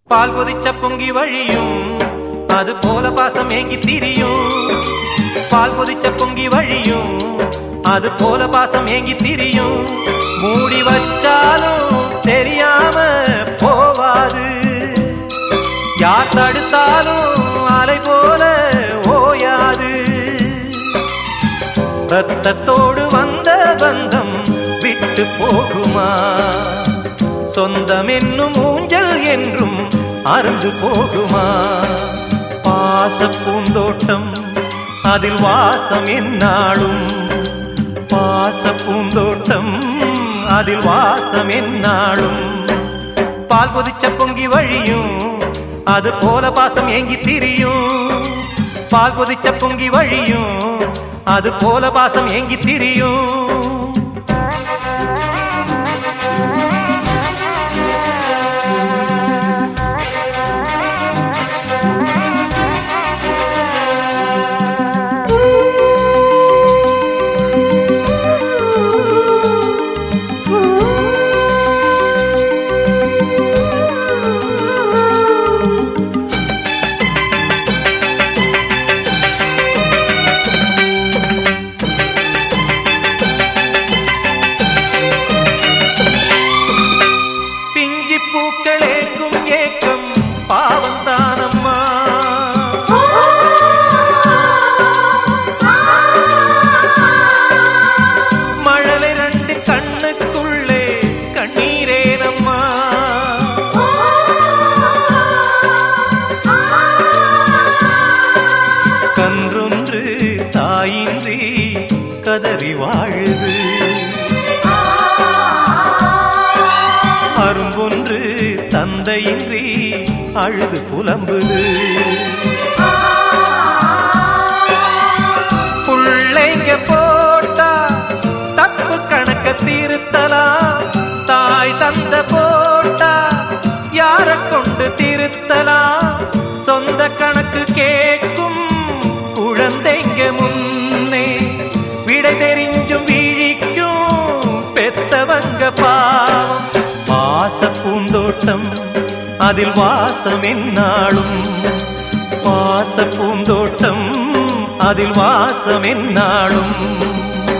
பால் கொதிச்ச பொங்கி வழியும் அது போல பாசம் ஏங்கி திரியும் பால் கொதிச்ச பொங்கி வழியும் அது போல பாசம் ஏங்கி திரியும் மூடி வச்சாலும் தெரியாம போவாது யார் தடுத்தாலும் அலை போல ஓயாது ரத்தத்தோடு வந்த பந்தம் விட்டு போகுமா சொந்தம் என்னும் ஊஞ்சல் என்றும் அருந்து போகுமா பாச பூந்தோட்டம் அதில் வாசம் என்னாலும் பாச பூந்தோட்டம் அதில் வாசம் என்னாலும் பால் கொதிச்ச பொங்கி வழியும் அது போல பாசம் ஏங்கி திரியும் பால் கொதிச்ச பொங்கி வழியும் அது போல பாசம் ஏங்கி திரியும் பிஞ்சி பூக்களேக்கும் ஏக்கம் பாவம் தானம்மா மழலை ரெண்டு கண்ணுக்குள்ளே கண்ணீரேனம்மா கன்றொன்று தாயின்றி கதறி வாழுது அரும்பொன்று தந்தையின்றி அழுது புலம்புது புள்ளைங்க போட்டா தப்பு கணக்க திருத்தலாம் தாய் தந்த போட்டா யார கொண்டு திருத்தலாம் சொந்த கணக்கு கேட்கும் குழந்தைங்க முன்னே விடை தெரிஞ்சும் விழிக்கும் பெத்தவங்க பாவம் பாச பூந்தோட்டம் அதில் வாசம் என்னாலும் பாச பூந்தோட்டம் அதில் வாசம் என்னாலும்